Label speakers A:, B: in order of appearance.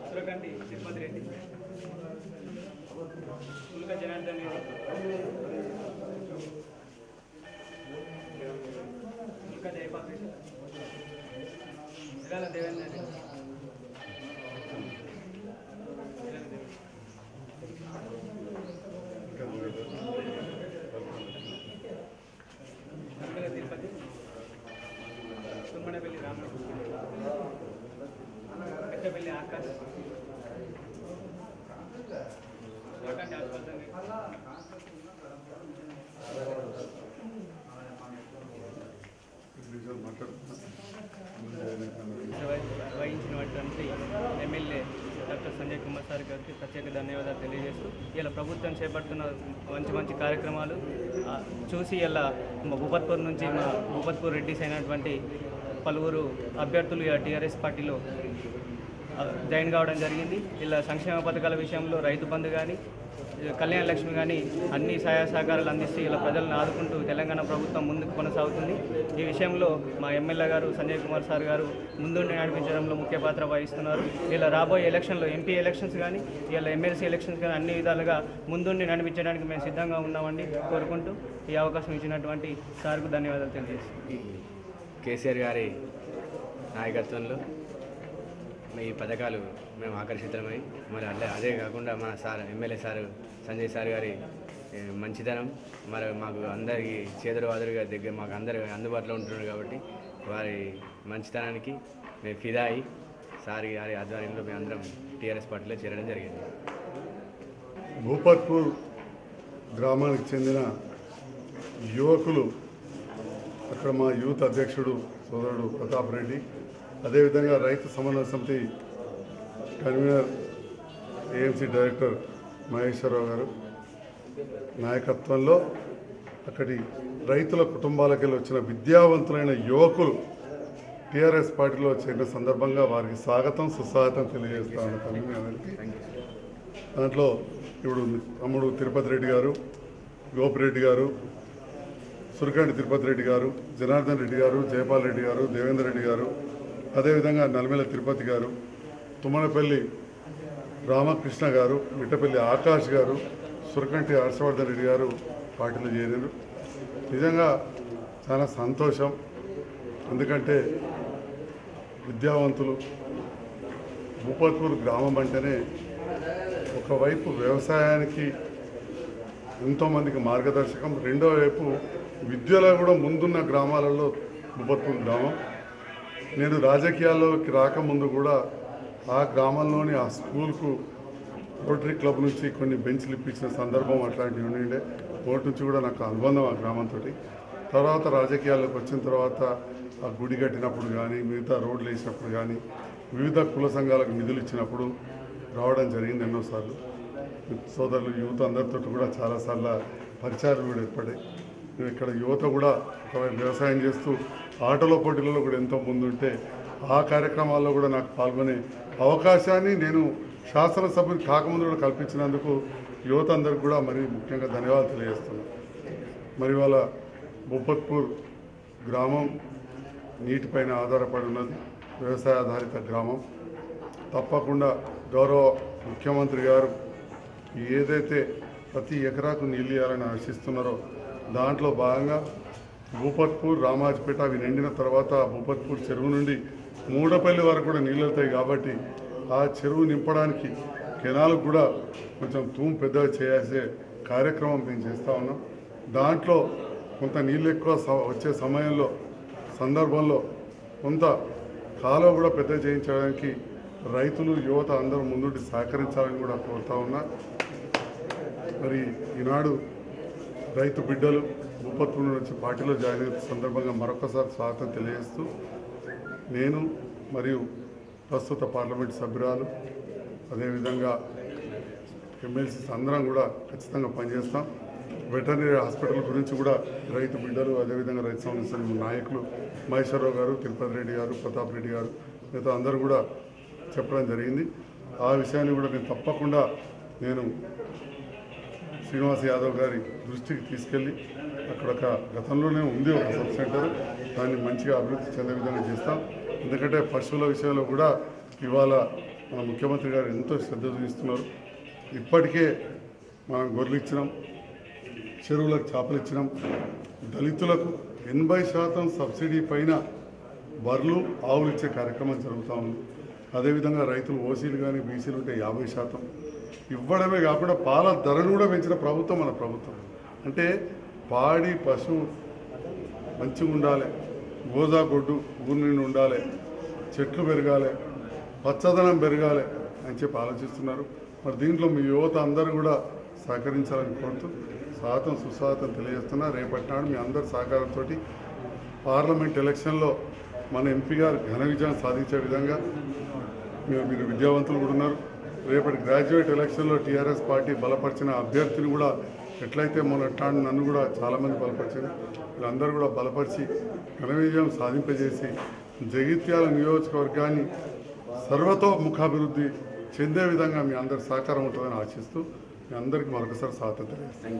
A: సురకంటి తిరుపతి రెడ్డి పుల్క జనార్దన్ రెడ్డి పుల్క జయపాల్ రెడ్డి సిరాల దేవేంద్ర రెడ్డి సిరాల దేవేంద్ర. నల్గొండ తిరుపతి తుమ్మడపల్లి రాముడు పెద్దపల్లి ఆకాశ్ సురకంటి ఆసుపత్రి వహించినటువంటి MLA doctor Sanjay Kumar sir గారికి ప్రత్యేక ధన్యవాదాలు తెలియజేస్తూ ఇలా ప్రభుత్వం చేపడుతున్న మంచి మంచి కార్యక్రమాలు ఆ, చూసి ఇలా మా భూపత్పూర్ నుంచి మా భూపత్పూర్ రెడ్డిస్ అయినటువంటి పలువురు అభ్యర్థులు ఇలా టీఆర్ఎస్ పార్టీలో ఆ, జాయిన్ కావడం జరిగింది ఇలా సంక్షేమ పథకాల విషయంలో రైతు బంధు కానీ కళ్యాణ లక్ష్మి కానీ అన్ని సహాయ సహకారాలు అందిస్తూ ఇలా ప్రజలను ఆదుకుంటూ తెలంగాణ ప్రభుత్వం ముందుకు కొనసాగుతుంది ఈ విషయంలో మా ఎమ్మెల్యే గారు సంజయ్ కుమార్ సార్ గారు ముందుండి నడిపించడంలో ముఖ్య పాత్ర వహిస్తున్నారు ఇలా రాబోయే ఎలక్షన్లో ఎంపీ ఎలక్షన్స్ కానీ ఇలా ఎమ్మెల్సీ ఎలక్షన్స్ కానీ అన్ని విధాలుగా ముందుండి నడిపించడానికి మేము సిద్ధంగా ఉన్నామండి కోరుకుంటూ ఈ అవకాశం ఇచ్చినటువంటి సార్కు ధన్యవాదాలు తెలియజేస్తాం
B: కేసీఆర్ గారి నాయకత్వంలో ఈ పథకాలు మేము ఆకర్షితమై మరి అదే అదే కాకుండా మన sir MLA sir Sanjay sir గారి ఏ, మంచితనం మరి మాకు అందరికీ చేదురు వాదురుగా దగ్గర మాకు అందరు అందుబాటులో ఉంటున్నారు కాబట్టి వారి మంచితనానికి మేము ఫిదా అయి సార్ గారి ఆధ్వర్యంలో మేము అందరం టీఆర్ఎస్ పార్టీలో చేరడం జరిగింది
C: భూపత్పూర్ గ్రామానికి చెందిన యువకులు అక్కడ మా యూత్ అధ్యక్షుడు సోదరుడు ప్రతాప్ రెడ్డి అదేవిధంగా రైతు సమన్వయ సమితి కన్వీనర్ ఏఎంసీ డైరెక్టర్ మహేశ్వరరావు గారు నాయకత్వంలో అక్కడి రైతుల కుటుంబాలకి వచ్చిన విద్యావంతులైన యువకులు టీఆర్ఎస్ పార్టీలో చేరిన సందర్భంగా వారికి స్వాగతం సుస్వాగతం తెలియజేస్తా ఉన్న కన్వీనర్కి దాంట్లో ఇప్పుడు తమ్ముడు తిరుపతి రెడ్డి గారు గోపిరెడ్డి గారు సురకండి తిరుపతి రెడ్డి గారు జనార్దన్ రెడ్డి గారు జయపాల్ రెడ్డి గారు దేవేందర్ రెడ్డి గారు అదేవిధంగా నల్మెల తిరుపతి గారు తుమ్మనపల్లి రామకృష్ణ గారు మిట్టపల్లి ఆకాష్ గారు సురకంటి హర్షవర్ధన్ రెడ్డి గారు పార్టీలో చేరారు నిజంగా చాలా సంతోషం ఎందుకంటే విద్యావంతులు భూపత్పూర్ గ్రామం అంటేనే ఒకవైపు వ్యవసాయానికి ఎంతోమందికి మార్గదర్శకం రెండో వైపు విద్యలో కూడా ముందున్న గ్రామాలలో భూపత్పూర్ గ్రామం నేను రాజకీయాల్లోకి రాకముందు కూడా ఆ గ్రామంలోని ఆ స్కూల్కు రోటరీ క్లబ్ నుంచి కొన్ని బెంచ్లు ఇప్పించిన సందర్భం అట్లాంటివి ఉండిండే ఓటు నుంచి కూడా నాకు అనుబంధం ఆ గ్రామంతో తర్వాత రాజకీయాల్లోకి వచ్చిన తర్వాత ఆ గుడి కట్టినప్పుడు కానీ మిగతా రోడ్లు వేసినప్పుడు కానీ వివిధ కుల సంఘాలకు నిధులు ఇచ్చినప్పుడు రావడం జరిగింది ఎన్నోసార్లు సోదరులు యువత అందరితో కూడా చాలాసార్లు పరిచయాలు కూడా ఏర్పడ్డాయి మేము ఇక్కడ యువత కూడా ఒకవైపు వ్యవసాయం చేస్తూ ఆటల పోటీలలో కూడా ఎంతో ముందుంటే ఆ కార్యక్రమాల్లో కూడా నాకు పాల్గొనే అవకాశాన్ని నేను శాసనసభ్యులు కాకముందు కూడా కల్పించినందుకు యువత అందరికి కూడా మరి ముఖ్యంగా ధన్యవాదాలు తెలియజేస్తున్నాను మరి వాళ్ళ బొప్పత్పూర్ గ్రామం నీటిపైన ఆధారపడి ఉన్నది వ్యవసాయ ఆధారిత గ్రామం తప్పకుండా గౌరవ ముఖ్యమంత్రి గారు ఏదైతే ప్రతి ఎకరాకు నీళ్ళు ఇవ్వాలని ఆశిస్తున్నారో దాంట్లో భాగంగా భూపత్పూర్ రామాజ్పేట అవి నిండిన తర్వాత భూపత్పూర్ చెరువు నుండి మూడపల్లి వరకు కూడా నీళ్ళు వెళ్తాయి కాబట్టి ఆ చెరువు నింపడానికి కెనాల్ కూడా కొంచెం తూము పెద్దగా చేయాల్సే కార్యక్రమం మేము చేస్తూ ఉన్నాం దాంట్లో కొంత నీళ్ళు ఎక్కువ స- వచ్చే సమయంలో సందర్భంలో కొంత కాలువ కూడా పెద్ద చేయించడానికి రైతులు యువత అందరూ ముందుండి సహకరించాలని కూడా కోరుతా ఉన్నా మరి ఈనాడు రైతు బిడ్డలు భూపత్పూర్ నుంచి పార్టీలో జాయిన్ అయిన సందర్భంగా మరొకసారి స్వాగతం తెలియజేస్తూ నేను మరియు ప్రస్తుత పార్లమెంట్ సభ్యురాలు అదేవిధంగా ఎమ్మెల్సీస్ అందరం కూడా ఖచ్చితంగా పనిచేస్తాం వెటర్నరీ హాస్పిటల్ గురించి కూడా రైతు బిడ్డలు అదేవిధంగా రైతు సంస్థల నాయకులు మహేశ్వరరావు గారు తిరుపతి రెడ్డి గారు ప్రతాప్ రెడ్డి గారు మిగతా అందరూ కూడా చెప్పడం జరిగింది ఆ విషయాన్ని కూడా నేను తప్పకుండా నేను శ్రీనివాస్ యాదవ్ గారి దృష్టికి తీసుకెళ్ళి అక్కడ ఒక గతంలోనే ఉంది ఒక సబ్ సెంటర్ దాన్ని మంచిగా అభివృద్ధి చెందే విధంగా చేస్తాం ఎందుకంటే పశువుల విషయంలో కూడా ఇవాళ మన ముఖ్యమంత్రి గారు ఎంతో శ్రద్ధ చూపిస్తున్నారు ఇప్పటికే మనం గొర్రెలు ఇచ్చినాం చెరువులకు చేపలు ఇచ్చినాం దళితులకు ఎనభై శాతం సబ్సిడీ పైన బర్రెలు ఆవులు ఇచ్చే కార్యక్రమం జరుగుతూ ఉంది అదేవిధంగా రైతులు ఓసీలు కానీ బీసీలు ఉంటే యాభై శాతం ఇవ్వడమే కాకుండా పాల ధరలు కూడా పెంచిన ప్రభుత్వం మన ప్రభుత్వం అంటే పాడి పశువు మంచిగా ఉండాలి గోజా గొడ్డు ఊరి నుండి ఉండాలి చెట్లు పెరగాలి పచ్చదనం పెరగాలి అని చెప్పి ఆలోచిస్తున్నారు మరి దీంట్లో మీ యువత అందరూ కూడా సహకరించాలని కోరుతూ స్వాతం సుస్వాగతం తెలియజేస్తున్నా రేపటి నాడు మీ అందరి సహకారంతో పార్లమెంట్ ఎలక్షన్లో మన ఎంపీ గారు ఘన విజయం సాధించే విధంగా మీరు మీరు విద్యావంతులు కూడా ఉన్నారు రేపటి గ్రాడ్యుయేట్ ఎలక్షన్లో టీఆర్ఎస్ పార్టీ బలపరిచిన అభ్యర్థిని కూడా ఎట్లయితే మొన్నటి నన్ను కూడా చాలామంది బలపరిచింది వీళ్ళందరూ కూడా బలపరిచి ఘన విజయం సాధింపజేసి జగిత్యాల నియోజకవర్గాన్ని సర్వతో ముఖాభివృద్ధి చెందే విధంగా మీ అందరి సహకారం ఉంటుందని ఆశిస్తూ మీ అందరికీ మరొకసారి స్వాగతం తెలియజేస్తాను